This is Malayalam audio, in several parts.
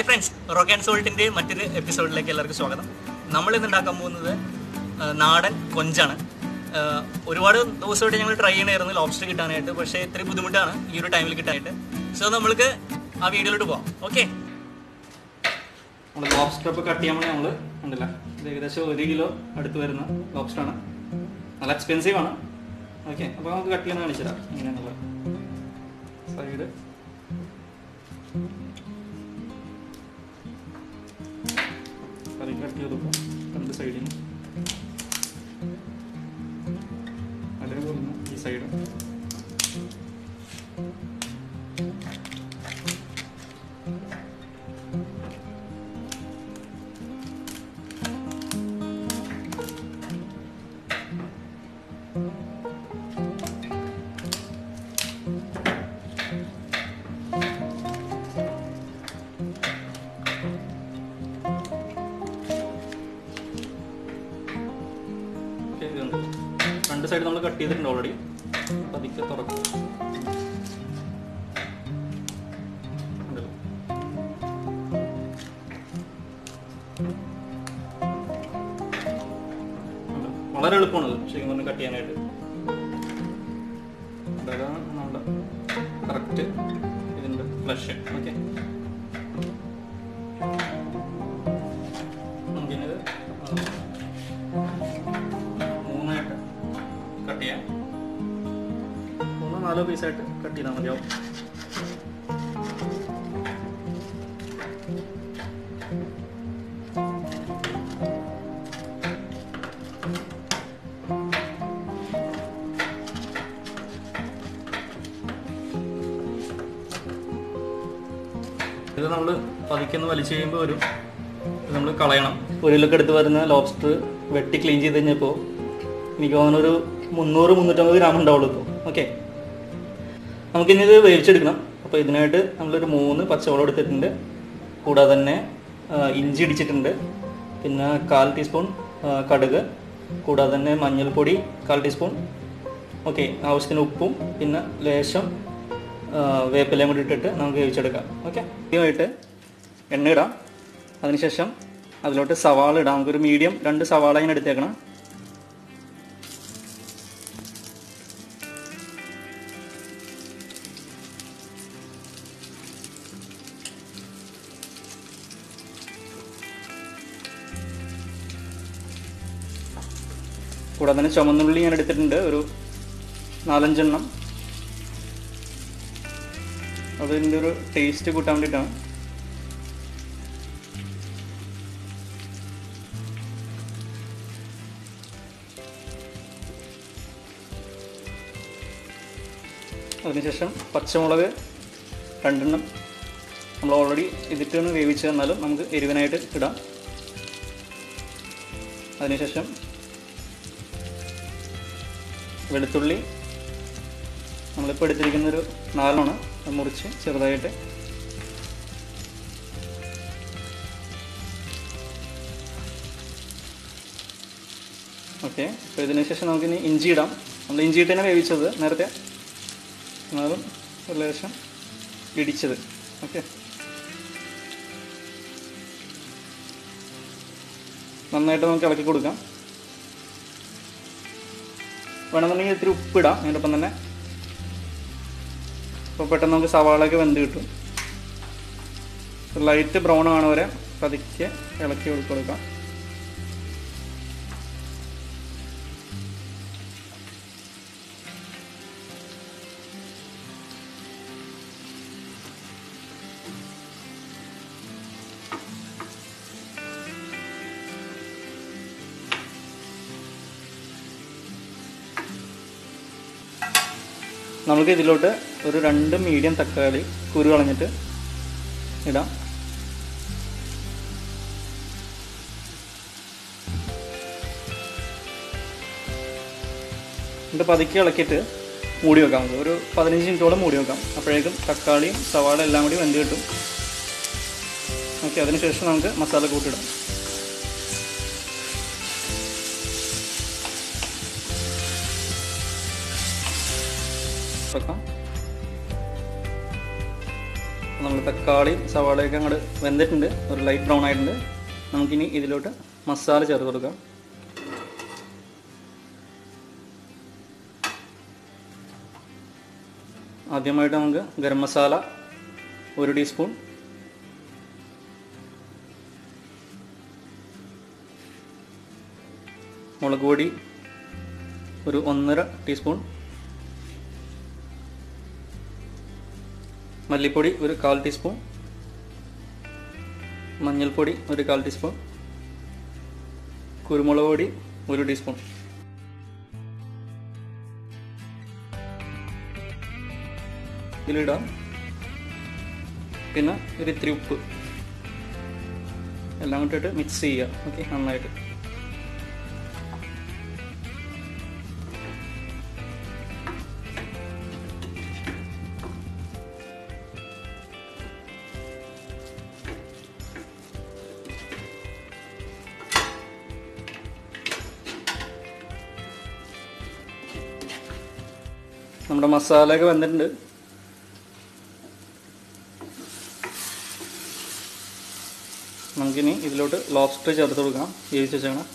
ഹായ് ഫ്രണ്ട്സ് റോക്ക് ആൻഡ് സോൾട്ടിൻ്റെ മറ്റൊരു എപ്പിസോഡിലേക്ക് എല്ലാവർക്കും സ്വാഗതം നമ്മൾ ഇന്ന് ഉണ്ടാക്കാൻ പോകുന്നത് ആ, നാടൻ കൊഞ്ചാണ് ആ, ഒരുപാട് ദിവസമായിട്ട് ഞങ്ങൾ ട്രൈ ചെയ്യണമായിരുന്നു ലോബ്സ്റ്റർ കിട്ടാനായിട്ട് പക്ഷേ ഇത്തിരി ബുദ്ധിമുട്ടാണ് ഈ ഒരു ടൈമിൽ കിട്ടാനായിട്ട് സോ നമ്മൾക്ക് ആ വീഡിയോയിലോട്ട് പോവാം ഓക്കെ നമ്മൾ ലോബ്സ്റ്റർ ഇപ്പോൾ കട്ട് ചെയ്യാൻ വേണ്ടി നമ്മൾ ഉണ്ടല്ല ഇത് ഏകദേശം ഒരു കിലോ അടുത്ത് വരുന്ന ലോബ്സ്റ്റർ ആണ് നല്ല എക്സ്പെൻസീവ് ആണ് ഓക്കെ അപ്പോൾ നമുക്ക് കട്ട് ചെയ്യാൻ കാണിച്ചു തരാം ഇങ്ങനെയാണുള്ളത് സൈഡ് കറി കട്ട് ചെയ്തപ്പോൾ രണ്ട് സൈഡിൽ അതേപോലെ തന്നെ ഈ സൈഡും ഓക്കെ ഇതുണ്ട് രണ്ട് സൈഡ് നമ്മൾ കട്ട് ചെയ്തിട്ടുണ്ട് ഓൾറെഡി പതുക്കെ തുറക്കും ഉണ്ടല്ലോ. ഉണ്ട്. വളരെ എളുപ്പമാണ് ഇത് ശരിക്കും പറഞ്ഞാൽ കട്ട് ചെയ്യാനായിട്ട് അതാണ് നമ്മുടെ കറക്റ്റ് ഇതിൻ്റെ ഫ്ലഷ് ഓക്കെ നമുക്കിത് മൂന്നായിട്ട് കട്ട് ചെയ്യാം മൂന്നോ നാലോ പീസായിട്ട് കട്ട് ചെയ്താൽ മതിയാവും ഇത് നമ്മൾ പതുക്കെ വലിച്ചു കഴിയുമ്പോൾ ഒരു നമ്മൾ കളയണം ഒരു കിലോക്ക് എടുത്ത് വരുന്ന ലോബ്സ്റ്റർ വെട്ടി ക്ലീൻ ചെയ്ത് കഴിഞ്ഞപ്പോൾ എനിക്ക് തോന്നുന്നു ഒരു മുന്നൂറ് മുന്നൂറ്റമ്പത് ഗ്രാം ഉണ്ടാവുള്ളൂ ഇപ്പോൾ ഓക്കെ നമുക്കിനി ഇത് വേവിച്ചെടുക്കണം അപ്പോൾ ഇതിനായിട്ട് നമ്മളൊരു മൂന്ന് പച്ചവളം എടുത്തിട്ടുണ്ട് കൂടാതെ തന്നെ ആ, ഇഞ്ചി ഇടിച്ചിട്ടുണ്ട് പിന്നെ കാൽ ടീസ്പൂൺ ആ, കടുക് കൂടാതെ തന്നെ മഞ്ഞൾപ്പൊടി കാൽ ടീസ്പൂൺ ഓക്കെ ആവശ്യത്തിന് ഉപ്പും പിന്നെ ലേശം ആ, വേപ്പിലയും കൂടി ഇട്ടിട്ട് നമുക്ക് വേവിച്ചെടുക്കാം ഓക്കെ ആദ്യമായിട്ട് എണ്ണ ഇടാം അതിനുശേഷം അതിലോട്ട് സവാള ഇടാം നമുക്കൊരു മീഡിയം രണ്ട് സവാള ഇങ്ങനെ എടുത്തേക്കണം കൂടാതെ തന്നെ ചുമന്നുള്ളി ഞാൻ എടുത്തിട്ടുണ്ട് ഒരു നാലഞ്ചെണ്ണം അതിൻ്റെ ഒരു ടേസ്റ്റ് കൂട്ടാൻ വേണ്ടിയിട്ടാണ് അതിനുശേഷം പച്ചമുളക് രണ്ടെണ്ണം നമ്മൾ ഓൾറെഡി ഇതിട്ടാണ് വേവിച്ച് തന്നാലും നമുക്ക് എരിവിനായിട്ട് ഇടാം അതിനുശേഷം വെളുത്തുള്ളി നമ്മളിപ്പോൾ എടുത്തിരിക്കുന്ന ഒരു നാലെണ്ണമാണ് അത് മുറിച്ച് ചെറുതായിട്ട് ഓക്കെ അപ്പോൾ ഇതിന് ശേഷം നമുക്കിനി ഇഞ്ചി ഇടാം നമ്മൾ ഇഞ്ചി ഇട്ട് തന്നെ വേവിച്ചത് നേരത്തെ എന്നാലും ഒരു ലേശം ഇടിച്ചത് ഓക്കെ നന്നായിട്ട് നമുക്ക് ഇളക്കി കൊടുക്കാം വേണമെന്നുണ്ടെങ്കിൽ ഇത്തിരി ഉപ്പിടാം അതിനൊപ്പം തന്നെ അപ്പോൾ പെട്ടെന്ന് നമുക്ക് സവാളയൊക്കെ വെന്ത് കിട്ടും ലൈറ്റ് ബ്രൗൺ ആണ് വരെ പതുക്കെ ഇളക്കി കൊടുക്കാം നമുക്ക് ഇതിലോട്ട് ഒരു രണ്ട് മീഡിയം തക്കാളി കുരു കളഞ്ഞിട്ട് ഇടാം എന്നിട്ട് പതുക്കെ ഇളക്കിയിട്ട് മൂടി വെക്കാം നമുക്ക് ഒരു പതിനഞ്ച് മിനിറ്റോളം മൂടി വെക്കാം അപ്പോഴേക്കും തക്കാളിയും സവാള എല്ലാം കൂടി വെന്ത് കിട്ടും ഓക്കെ അതിനുശേഷം നമുക്ക് മസാല കൂട്ടിടാം വെക്കാം നമ്മൾ തക്കാളി സവാളയൊക്കെ അങ്ങോട്ട് വെന്തിട്ടുണ്ട് ഒരു ലൈറ്റ് ബ്രൗൺ ആയിട്ടുണ്ട് നമുക്കിനി ഇതിലോട്ട് മസാല ചേർത്ത് കൊടുക്കാം ആദ്യമായിട്ട് നമുക്ക് ഗരം മസാല ഒരു ടീസ്പൂൺ മുളക് പൊടി ഒരു ഒന്നര ടീസ്പൂൺ മല്ലിപ്പൊടി ഒരു കാൽ ടീസ്പൂൺ മഞ്ഞൾപ്പൊടി ഒരു കാൽ ടീസ്പൂൺ കുരുമുളക് പൊടി ഒരു ടീസ്പൂൺ ഇതിലിടാം പിന്നെ ഒരു ഇത്തിരി ഉപ്പ് എല്ലാം കൂട്ടിയിട്ട് മിക്സ് ചെയ്യുക ഓക്കെ നന്നായിട്ട് നമ്മുടെ മസാലയൊക്കെ വന്നിട്ടുണ്ട് നമുക്കിനി ഇതിലോട്ട് ലോബ്സ്റ്റർ ചേർത്ത് കൊടുക്കാം വേവിച്ച് വെച്ചാണ്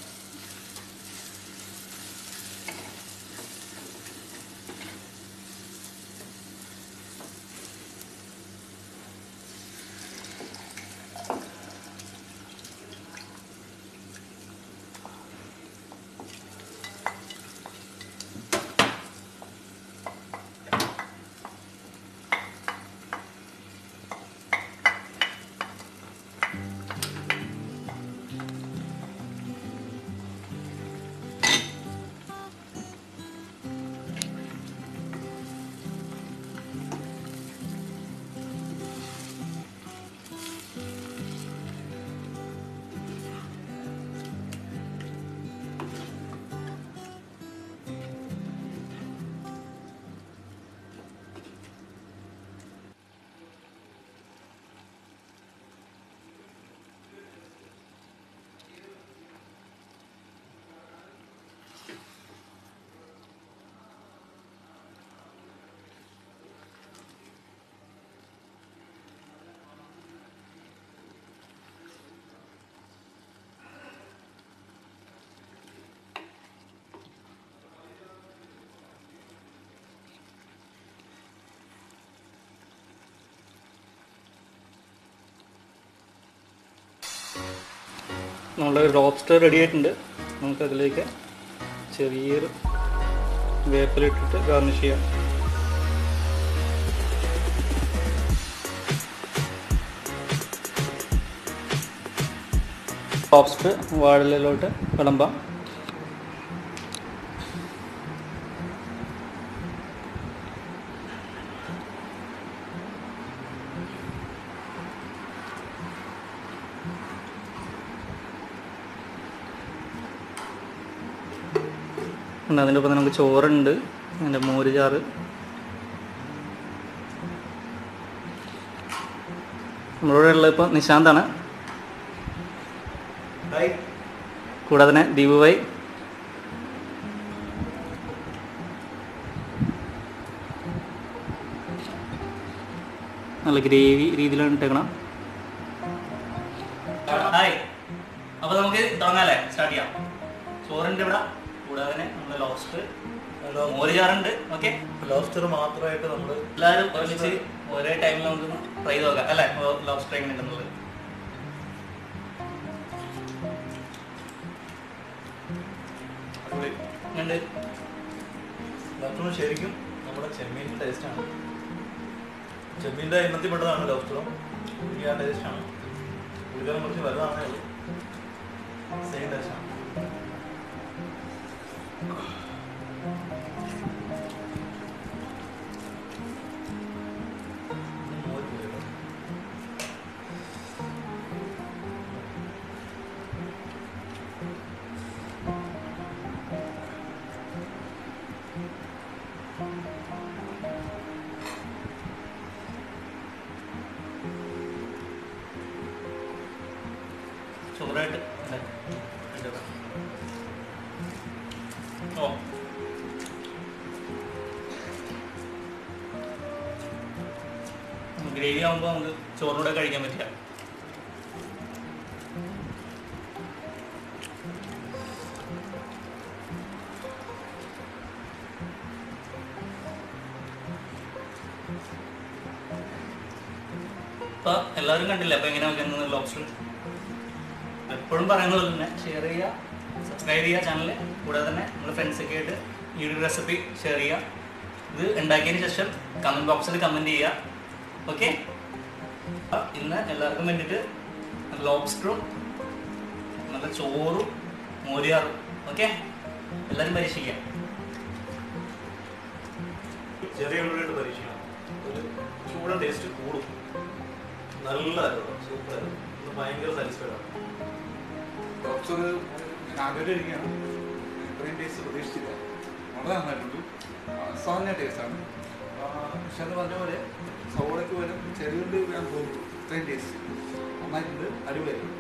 നമ്മുടെ ലോബ്സ്റ്റർ റെഡി ആയിട്ടുണ്ട് നമുക്കതിലേക്ക് ചെറിയൊരു വേപ്പിലിട്ടിട്ട് ഗാർണിഷ് ചെയ്യാം ലോബ്സ്റ്റർ വാഴലിലോട്ട് വിളമ്പാം ഉണ്ട് അതിൻ്റെ ഒപ്പം നമുക്ക് ചോറുണ്ട് അതിൻ്റെ മോര് ചാറ് നമ്മളിവിടെ ഉള്ളത് ഇപ്പോൾ നിശാന്താണ് കൂടാതെ തന്നെ ദീപു ഭായി നല്ല ഗ്രേവി രീതിയിലാണ് ഇട്ടേക്കണം ഹായ് അപ്പോൾ നമുക്ക് തുടങ്ങാല്ലേ സ്റ്റാർട്ട് ചെയ്യാം ചോറിൻ്റെ ഇവിടെ കൂടാതെ തന്നെ നമ്മുടെ ലോബ്സ്റ്റർ മോര് ചാറുണ്ട് ഓക്കെ ലോബ്സ്റ്റർ മാത്രമായിട്ട് നമ്മൾ എല്ലാവരും ഒരുമിച്ച് ഒരേ ടൈമിൽ നമുക്ക് ട്രൈ ചെയ്ത് നോക്കാം അല്ലേ ലോബ്സ്റ്റർ എങ്ങനെ ഉണ്ടെന്നുള്ളത് ഉണ്ട് ലോബ്സ്റ്ററും ശരിക്കും നമ്മുടെ ചെമ്മീൻ്റെ ടേസ്റ്റാണ് ചെമ്മീൻ്റെ ഇനത്തിൽപ്പെട്ടതാണ് ലോബ്സ്റ്ററും എനിക്ക് ആ ടേസ്റ്റാണ് പുള്ളിക്കാരൻ കുറച്ച് വലുതാണേ ഉള്ളൂ സെയിം ടേസ്റ്റാണ് ചോറായിട്ട് അല്ലേ? ഉണ്ട്. ഓ നമുക്ക് ഗ്രേവി ആകുമ്പോൾ നമുക്ക് ചോറിനൂടെ കഴിക്കാൻ പറ്റില്ല അപ്പൊ എല്ലാവരും കണ്ടില്ലേ അപ്പൊ എങ്ങനെ വെക്കുന്നത് ലോബ്സ്റ്റർ എപ്പോഴും പറയുന്ന പോലെ തന്നെ ഷെയർ ചെയ്യുക സബ്സ്ക്രൈബ് ചെയ്യുക ചാനൽ കൂടാതെ തന്നെ നമ്മുടെ ഫ്രണ്ട്സൊക്കെ ആയിട്ട് ഈ ഒരു റെസിപ്പി ഷെയർ ചെയ്യുക ഇത് ഉണ്ടാക്കിയതിന് ശേഷം കമൻറ്റ് ബോക്സിൽ കമൻറ്റ് ചെയ്യുക ഓക്കെ ഇന്ന് എല്ലാവർക്കും വേണ്ടിയിട്ട് ലോബ്സ്റ്ററും നല്ല ചോറും മോരിയാറും ഓക്കെ എല്ലാവരും പരീക്ഷിക്കാം ചെറിയ ഉള്ളിട്ട് പരീക്ഷിക്കണം ഒരു ചൂടൻ ടേസ്റ്റ് കൂടും നല്ലതായിരുന്നു സൂപ്പറായിരുന്നു ഇത് ഭയങ്കര സാറ്റിസ്ഫൈഡ് ആണ് ഡോക്ടർ ഞാൻ ആദ്യമായിട്ട് ഇരിക്കുകയാണ് ഇത്രയും ടേസ്റ്റ് പ്രതീക്ഷിച്ചില്ല വളരെ നന്നായിട്ടുണ്ട് സാധാരണ ടേസ്റ്റാണ് പക്ഷെ അത് പറഞ്ഞ പോലെ സവോളയ്ക്ക് പോലും ചെറിയുണ്ട് ഞാൻ തോന്നുന്നു ഇത്രയും ടേസ്റ്റ് നന്നായിട്ടുണ്ട് അടിപൊളിയായി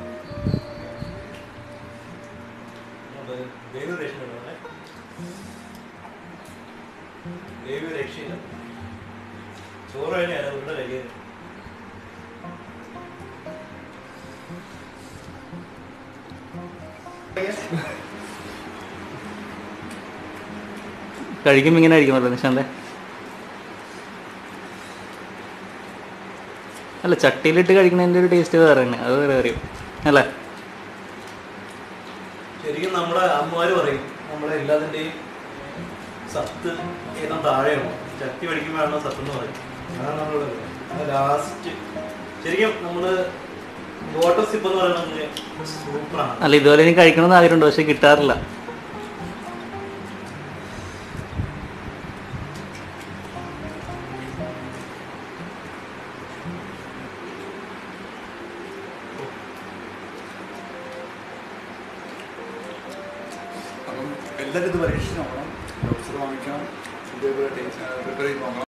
ഗ്രേവി രക്ഷയില്ല ഗ്രേവി രക്ഷയില്ല ചോറ് കഴിഞ്ഞാൽ ഉരുണ്ട കഴിയത് കഴിക്കുമ്പോൾ ഇങ്ങനെ ആയിരിക്കുമല്ലോ നിശാന്തെ അല്ല ചട്ടിയിലിട്ട് കഴിക്കുന്നതിൻ്റെ ഒരു ടേസ്റ്റ് വേറെ തന്നെ അത് വേറെ അറിയും അല്ലേ ശരിക്കും നമ്മുടെ അമ്മമാര് പറയും നമ്മുടെ എല്ലാത്തിൻ്റെയും സത്ത് ഏറ്റവും താഴെയാണ് ചട്ടി പഠിക്കുമ്പോഴാണ് സത്ത് എന്ന് പറയും അതാണ് നമ്മളിവിടെ അത് ലാസ്റ്റ് ശരിക്കും നമ്മള് വാട്ടർ സിപ്പ് എന്ന് പറയുന്നത് സൂപ്പറാണ് അല്ല ഇതുപോലെ എനിക്ക് കഴിക്കണമെന്ന് ആഗ്രഹമുണ്ട് പക്ഷെ കിട്ടാറില്ല അപ്പം എല്ലാവരും ഇത് പരീക്ഷിച്ച് നോക്കണം ഡോക്ടർ വാങ്ങിക്കണം ഇതേപോലെ ടേസ്റ്റ് പ്രിപ്പയർ ചെയ്ത് നോക്കണം